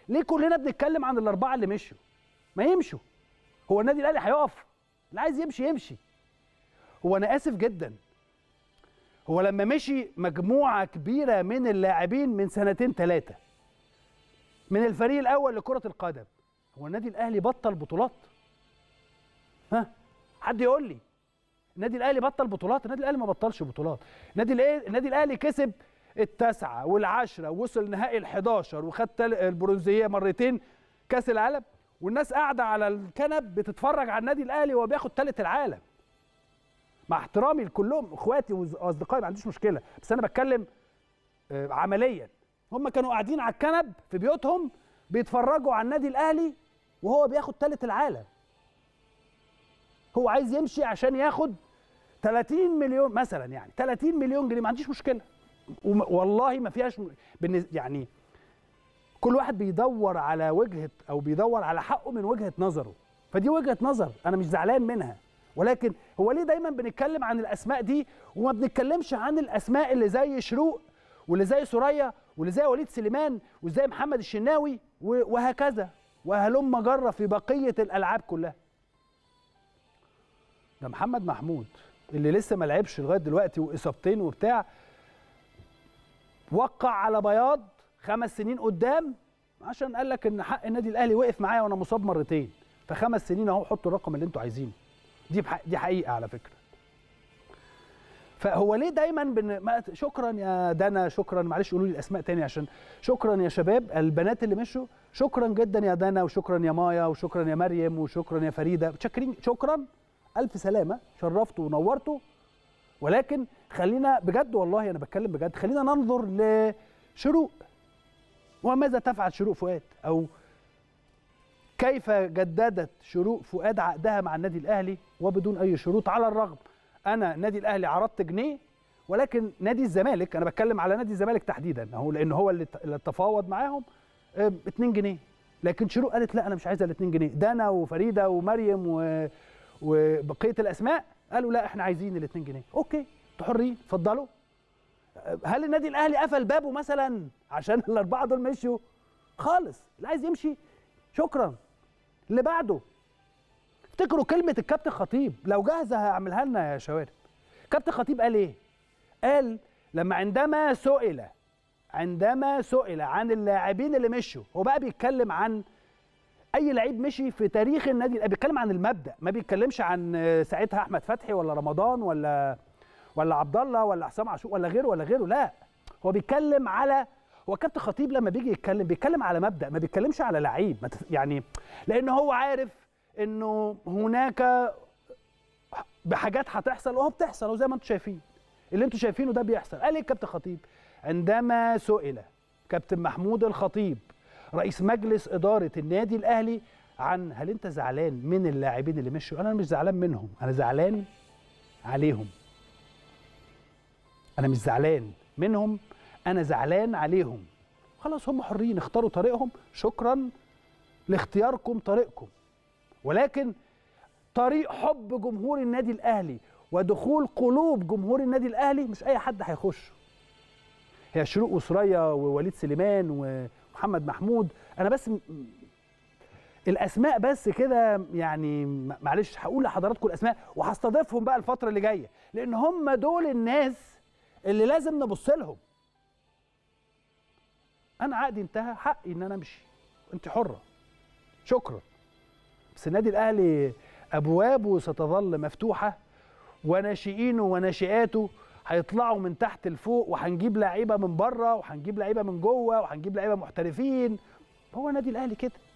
ليه كلنا بنتكلم عن الاربعه اللي مشوا ما يمشوا هو النادي الاهلي هيقف اللي عايز يمشي يمشي هو انا اسف جدا هو لما مشي مجموعه كبيره من اللاعبين من سنتين ثلاثه من الفريق الاول لكره القدم هو النادي الاهلي بطل بطولات ها حد يقول لي النادي الاهلي بطل بطولات النادي الاهلي ما بطلش بطولات النادي الاهلي النادي الاهلي كسب التاسعه والعشره ووصل نهائي ال11 وخد تل- البرونزيه مرتين كاس العالم والناس قاعده على الكنب بتتفرج على النادي الاهلي وهو بياخد ثالث العالم مع احترامي لكلهم اخواتي واصدقائي ما عنديش مشكله بس انا بتكلم آه، عمليا هم كانوا قاعدين على الكنب في بيوتهم بيتفرجوا على النادي الاهلي وهو بياخد ثالث العالم هو عايز يمشي عشان ياخد 30 مليون مثلا يعني 30 مليون جنيه ما عنديش مشكله وم- والله ما فيهاش م- بالنز- يعني كل واحد بيدور على وجهه او بيدور على حقه من وجهه نظره فدي وجهه نظر انا مش زعلان منها ولكن هو ليه دايما بنتكلم عن الاسماء دي وما بنتكلمش عن الاسماء اللي زي شروق واللي زي سوريا واللي زي وليد سليمان وزي محمد الشناوي و- وهكذا وهلم جره في بقيه الالعاب كلها ده محمد محمود اللي لسه ما لعبش لغايه دلوقتي واصابتين وبتاع وقع على بياض خمس سنين قدام عشان قال لك ان حق النادي الاهلي وقف معايا وانا مصاب مرتين فخمس سنين اهو حطوا الرقم اللي انتوا عايزينه دي بح... دي حقيقه على فكره فهو ليه دايما بن... ما... شكرا يا دنا شكرا معلش قولوا لي الاسماء تاني عشان شكرا يا شباب البنات اللي مشوا شكرا جدا يا دنا وشكرا يا مايا وشكرا يا مريم وشكرا يا فريده متشكرين شكرا الف سلامه شرفتوا ونورتوا ولكن خلينا بجد والله انا بتكلم بجد خلينا ننظر لشروق وماذا تفعل شروق فؤاد او كيف جددت شروق فؤاد عقدها مع النادي الاهلي وبدون اي شروط على الرغم انا النادي الاهلي عرضت جنيه ولكن نادي الزمالك انا بتكلم على نادي الزمالك تحديدا اهو لان هو اللي اللي تفاوض معاهم 2 جنيه لكن شروق قالت لا انا مش عايزه ال 2 جنيه دانا وفريده ومريم و... وبقيه الاسماء قالوا لا احنا عايزين ال 2 جنيه اوكي انتوا حرين اتفضلوا هل النادي الاهلي قفل بابه مثلا عشان الاربعه دول مشوا خالص اللي عايز يمشي شكرا اللي بعده افتكروا كلمه الكابتن خطيب لو جاهزه هعملها لنا يا شوارب كابتن خطيب قال ايه قال لما عندما سئل عندما سئل عن اللاعبين اللي مشوا هو بقى بيتكلم عن اي لعيب مشي في تاريخ النادي بيتكلم عن المبدا ما بيتكلمش عن ساعتها احمد فتحي ولا رمضان ولا ولا عبد الله ولا حسام عاشور ولا غيره ولا غيره لا هو بيتكلم على هو كابتن خطيب لما بيجي يتكلم بيتكلم على مبدا ما بيتكلمش على لعيب ما تف... يعني لان هو عارف انه هناك بحاجات هتحصل وهو بتحصل وزي ما انتم شايفين اللي انتم شايفينه ده بيحصل قال ايه الكابتن خطيب عندما سئل كابتن محمود الخطيب رئيس مجلس اداره النادي الاهلي عن هل انت زعلان من اللاعبين اللي مشوا انا مش زعلان منهم انا زعلان عليهم انا مش زعلان منهم انا زعلان عليهم خلاص هم حرين اختاروا طريقهم شكرا لاختياركم طريقكم ولكن طريق حب جمهور النادي الاهلي ودخول قلوب جمهور النادي الاهلي مش اي حد هيخش هي شروق وسريا ووليد سليمان ومحمد محمود انا بس م... الاسماء بس كده يعني معلش هقول لحضراتكم الاسماء وهستضيفهم بقى الفتره اللي جايه لان هم دول الناس اللي لازم نبص لهم انا عقدي انتهى حقي ان انا امشي انت حره شكرا بس النادي الاهلي ابوابه ستظل مفتوحه وناشئينه وناشئاته هيطلعوا من تحت لفوق وهنجيب لعيبه من بره وهنجيب لعيبه من جوه وهنجيب لعيبه محترفين هو النادي الاهلي كده